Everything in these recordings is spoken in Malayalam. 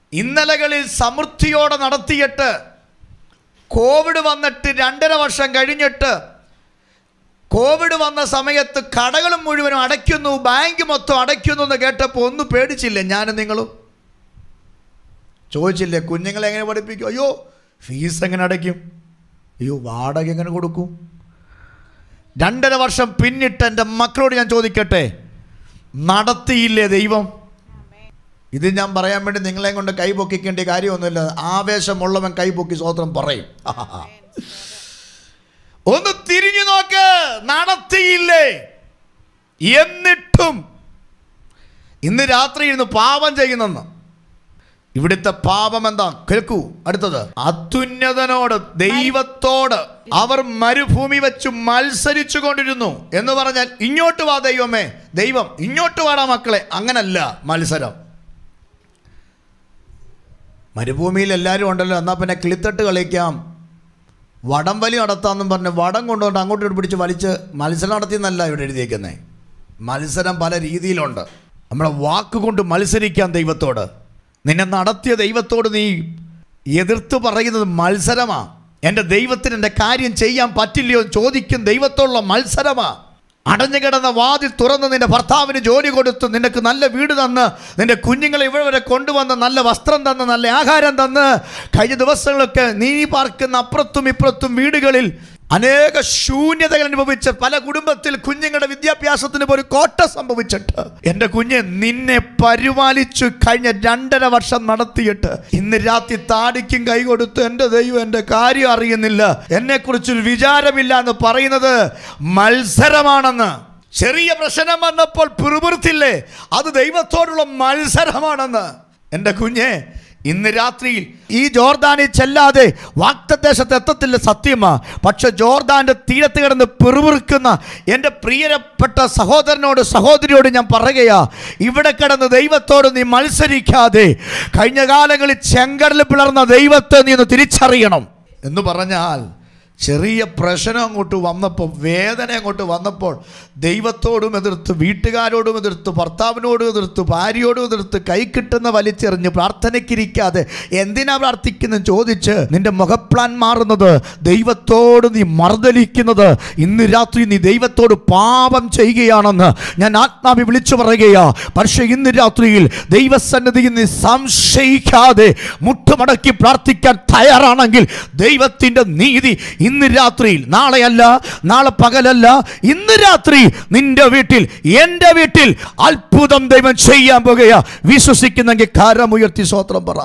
ഇന്നലകളിൽ സമൃദ്ധിയോടെ നടത്തിയിട്ട് കോവിഡ് വന്നിട്ട് രണ്ടര വർഷം കഴിഞ്ഞിട്ട് കോവിഡ് വന്ന സമയത്ത് കടകളും മുഴുവനും അടയ്ക്കുന്നു ബാങ്ക് മൊത്തം അടയ്ക്കുന്നു എന്ന് കേട്ടപ്പോൾ ഒന്ന് പേടിച്ചില്ലേ ഞാനും നിങ്ങളും ചോദിച്ചില്ലേ കുഞ്ഞുങ്ങളെ എങ്ങനെ പഠിപ്പിക്കും അയ്യോ ഫീസ് എങ്ങനെ അടയ്ക്കും അയ്യോ വാടക എങ്ങനെ കൊടുക്കും രണ്ടര വർഷം പിന്നിട്ട് എൻ്റെ മക്കളോട് ഞാൻ ചോദിക്കട്ടെ നടത്തിയില്ലേ ദൈവം ഇത് ഞാൻ പറയാൻ വേണ്ടി നിങ്ങളെ കൊണ്ട് കൈ പൊക്കിക്കേണ്ട കാര്യമൊന്നുമില്ല ആവേശമുള്ളവൻ കൈ പൊക്കി സ്വോത്രം പറയും ഒന്ന് തിരിഞ്ഞു നോക്ക് നടത്തിയില്ലേ എന്നിട്ടും ഇന്ന് രാത്രി ഇരുന്ന് പാപം ചെയ്യുന്നെന്ന് ഇവിടുത്തെ പാപം എന്താ കേൾക്കൂ അടുത്തത് അത്യുന്നതനോട് ദൈവത്തോട് അവർ മരുഭൂമി വെച്ച് മത്സരിച്ചു കൊണ്ടിരുന്നു എന്ന് പറഞ്ഞാൽ ഇങ്ങോട്ട് വാ ദൈവമേ ദൈവം ഇങ്ങോട്ട് വാടാ മക്കളെ അങ്ങനല്ല മത്സരം മരുഭൂമിയിൽ എല്ലാവരും ഉണ്ടല്ലോ എന്നാൽ പിന്നെ കിളിത്തട്ട് കളിക്കാം വടം വലി നടത്താമെന്നും പറഞ്ഞ് വടം കൊണ്ടുകൊണ്ട് അങ്ങോട്ട് ഇങ്ങോട്ട് പിടിച്ച് വലിച്ച് മത്സരം നടത്തിയെന്നല്ല ഇവിടെ എഴുതിയേക്കുന്നത് മത്സരം പല രീതിയിലുണ്ട് നമ്മളെ വാക്കുകൊണ്ട് മത്സരിക്കാം ദൈവത്തോട് നിന്നെ നടത്തിയ ദൈവത്തോട് നീ എതിർത്ത് പറയുന്നത് മത്സരമാ എൻ്റെ ദൈവത്തിന് എൻ്റെ കാര്യം ചെയ്യാൻ പറ്റില്ലയോ എന്ന് ചോദിക്കും ദൈവത്തോടുള്ള മത്സരമാ അടഞ്ഞു കിടന്ന വാതിൽ തുറന്ന് നിന്റെ ഭർത്താവിന് ജോലി കൊടുത്ത് നിനക്ക് നല്ല വീട് തന്ന് നിന്റെ കുഞ്ഞുങ്ങളെ ഇവിടെ വരെ കൊണ്ടുവന്ന് നല്ല വസ്ത്രം തന്ന് നല്ല ആഹാരം തന്ന് കഴിഞ്ഞ ദിവസങ്ങളൊക്കെ നീ പാർക്കുന്ന അപ്പുറത്തും ഇപ്പുറത്തും വീടുകളിൽ അനേക ശൂന്യതകൾ അനുഭവിച്ച പല കുടുംബത്തിൽ കുഞ്ഞുങ്ങളുടെ വിദ്യാഭ്യാസത്തിന് ഒരു കോട്ട സംഭവിച്ചിട്ട് എൻ്റെ കുഞ്ഞ് നിന്നെ പരിപാലിച്ചു കഴിഞ്ഞ രണ്ടര വർഷം നടത്തിയിട്ട് ഇന്ന് രാത്രി താടിക്കും കൈ കൊടുത്ത് എൻ്റെ ദൈവം എൻ്റെ കാര്യം അറിയുന്നില്ല എന്നെക്കുറിച്ചൊരു വിചാരമില്ല എന്ന് പറയുന്നത് മത്സരമാണെന്ന് ചെറിയ പ്രശ്നം വന്നപ്പോൾ പിറുപിറുത്തില്ലേ അത് ദൈവത്തോടുള്ള മത്സരമാണെന്ന് എൻ്റെ കുഞ്ഞെ ഇന്ന് രാത്രിയിൽ ഈ ജോർദാനിൽ ചെല്ലാതെ വാക്തദേശത്ത് എത്തത്തില്ല സത്യമാ പക്ഷെ ജോർദാന്റെ തീരത്ത് കിടന്ന് പിറുപിറുക്കുന്ന എൻ്റെ പ്രിയപ്പെട്ട സഹോദരനോട് സഹോദരിയോട് ഞാൻ പറയുകയാ ഇവിടെ കിടന്ന് ദൈവത്തോട് നീ മത്സരിക്കാതെ കഴിഞ്ഞ കാലങ്ങളിൽ ചെങ്കടൽ പിളർന്ന ദൈവത്തെ നീ ഒന്ന് തിരിച്ചറിയണം എന്ന് പറഞ്ഞാൽ ചെറിയ പ്രശ്നം അങ്ങോട്ട് വന്നപ്പോൾ വേദന അങ്ങോട്ട് വന്നപ്പോൾ ദൈവത്തോടും എതിർത്ത് വീട്ടുകാരോടും എതിർത്ത് ഭർത്താവിനോടും എതിർത്ത് ഭാര്യയോടും എതിർത്ത് കൈ കിട്ടുന്ന വലിച്ചെറിഞ്ഞ് പ്രാർത്ഥനയ്ക്കിരിക്കാതെ എന്തിനാ പ്രാർത്ഥിക്കുന്നു ചോദിച്ച് നിന്റെ മുഖപ്ലാൻ മാറുന്നത് ദൈവത്തോട് നീ മർദ്ദലിക്കുന്നത് ഇന്ന് രാത്രി നീ ദൈവത്തോട് പാപം ചെയ്യുകയാണെന്ന് ഞാൻ ആത്മാവി വിളിച്ചു പറയുകയാ പക്ഷേ ഇന്ന് രാത്രിയിൽ ദൈവസന്നിധിയിൽ നീ സംശയിക്കാതെ മുട്ടുമടക്കി പ്രാർത്ഥിക്കാൻ തയ്യാറാണെങ്കിൽ ദൈവത്തിൻ്റെ നീതി ഇന്ന് രാത്രിയിൽ നാളെയല്ല നാളെ പകലല്ല ഇന്ന് രാത്രി നിന്റെ വീട്ടിൽ എൻ്റെ വീട്ടിൽ അത്ഭുതം ദൈവം ചെയ്യാൻ പോകുകയാ വിശ്വസിക്കുന്നെങ്കിൽ കരമുയർത്തി സ്വത്രം പറ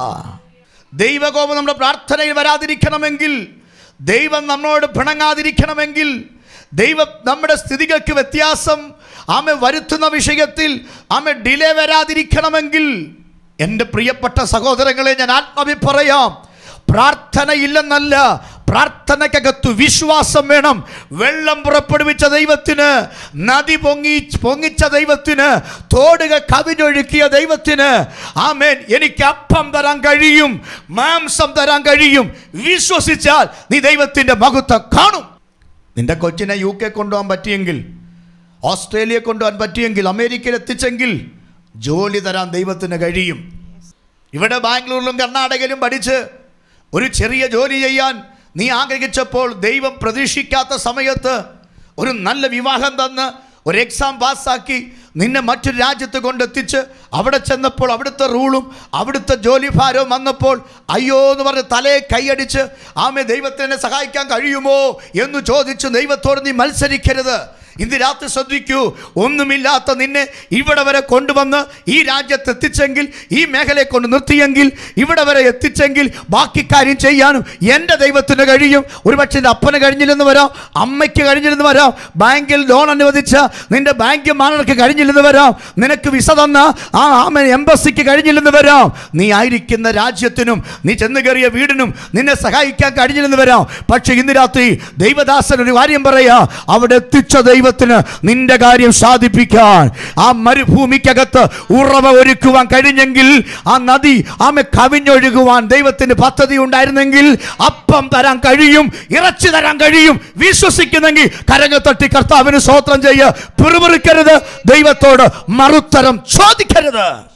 ദൈവകോപം നമ്മുടെ പ്രാർത്ഥനയിൽ വരാതിരിക്കണമെങ്കിൽ ദൈവം നമ്മളോട് പിണങ്ങാതിരിക്കണമെങ്കിൽ ദൈവം നമ്മുടെ സ്ഥിതികൾക്ക് വ്യത്യാസം ആമെ വരുത്തുന്ന വിഷയത്തിൽ ആമെ ഡിലേ വരാതിരിക്കണമെങ്കിൽ എൻ്റെ പ്രിയപ്പെട്ട സഹോദരങ്ങളെ ഞാൻ ആത്മാവി പറയാം പ്രാർത്ഥനയില്ലെന്നല്ല പ്രാർത്ഥനയ്ക്കകത്ത് വിശ്വാസം വേണം വെള്ളം പുറപ്പെടുവിച്ച ദൈവത്തിന് നദി പൊങ്ങി പൊങ്ങിച്ച ദൈവത്തിന് തോടുക കവിഞ്ഞൊഴുക്കിയ ദൈവത്തിന് ആമേൻ എനിക്ക് അപ്പം തരാൻ കഴിയും മാംസം തരാൻ കഴിയും വിശ്വസിച്ചാൽ നീ ദൈവത്തിൻ്റെ മഹത്വം കാണും നിന്റെ കൊച്ചിനെ യു കെ കൊണ്ടുപോകാൻ പറ്റിയെങ്കിൽ ഓസ്ട്രേലിയ കൊണ്ടുപോകാൻ പറ്റിയെങ്കിൽ അമേരിക്കയിൽ എത്തിച്ചെങ്കിൽ ജോലി തരാൻ ദൈവത്തിന് കഴിയും ഇവിടെ ബാംഗ്ലൂരിലും കർണാടകയിലും പഠിച്ച് ഒരു ചെറിയ ജോലി ചെയ്യാൻ നീ ആഗ്രഹിച്ചപ്പോൾ ദൈവം പ്രതീക്ഷിക്കാത്ത സമയത്ത് ഒരു നല്ല വിവാഹം തന്ന് ഒരു എക്സാം പാസ്സാക്കി നിന്നെ മറ്റൊരു രാജ്യത്ത് കൊണ്ടെത്തിച്ച് അവിടെ ചെന്നപ്പോൾ അവിടുത്തെ റൂളും അവിടുത്തെ ജോലി ഭാരവും വന്നപ്പോൾ അയ്യോ എന്ന് പറഞ്ഞ് തലയെ കൈയടിച്ച് ആമെ ദൈവത്തിനെ സഹായിക്കാൻ കഴിയുമോ എന്ന് ചോദിച്ച് ദൈവത്തോട് നീ മത്സരിക്കരുത് ഇന്ന് രാത്രി ശ്രദ്ധിക്കൂ ഒന്നുമില്ലാത്ത നിന്നെ ഇവിടെ വരെ കൊണ്ടുവന്ന് ഈ രാജ്യത്ത് എത്തിച്ചെങ്കിൽ ഈ മേഖലയെ കൊണ്ട് നിർത്തിയെങ്കിൽ ഇവിടെ വരെ എത്തിച്ചെങ്കിൽ ബാക്കി കാര്യം ചെയ്യാനും എൻ്റെ ദൈവത്തിന് കഴിയും ഒരുപക്ഷെ എൻ്റെ അപ്പന് കഴിഞ്ഞില്ലെന്ന് വരാം അമ്മയ്ക്ക് കഴിഞ്ഞില്ലെന്ന് വരാം ബാങ്കിൽ ലോൺ അനുവദിച്ച നിന്റെ ബാങ്ക് മാനർക്ക് കഴിഞ്ഞില്ലെന്ന് വരാം നിനക്ക് വിസ തന്ന ആ ആമ എംബസിക്ക് കഴിഞ്ഞില്ലെന്ന് വരാം നീ ആയിരിക്കുന്ന രാജ്യത്തിനും നീ ചെന്ന് കയറിയ വീടിനും നിന്നെ സഹായിക്കാൻ കഴിഞ്ഞില്ലെന്ന് വരാം പക്ഷെ ഇന്ന് രാത്രി ദൈവദാസൻ ഒരു കാര്യം പറയാ അവിടെ എത്തിച്ച ദൈവത്തിന് നിന്റെ കാര്യം സാധിപ്പിക്കാൻ ആ മരുഭൂമിക്കകത്ത് ഉറവ ഒരുക്കുവാൻ കഴിഞ്ഞെങ്കിൽ ആ നദി ആമെ കവിഞ്ഞൊഴുകുവാൻ ദൈവത്തിന് പദ്ധതി ഉണ്ടായിരുന്നെങ്കിൽ അപ്പം തരാൻ കഴിയും ഇറച്ചി തരാൻ കഴിയും വിശ്വസിക്കുന്നെങ്കിൽ കരങ്ങൾ തട്ടി കർത്താവിന് സ്വോത്രം ചെയ്യുക പിറുപിറുക്കരുത് ദൈവത്തോട് മറുത്തരം ചോദിക്കരുത്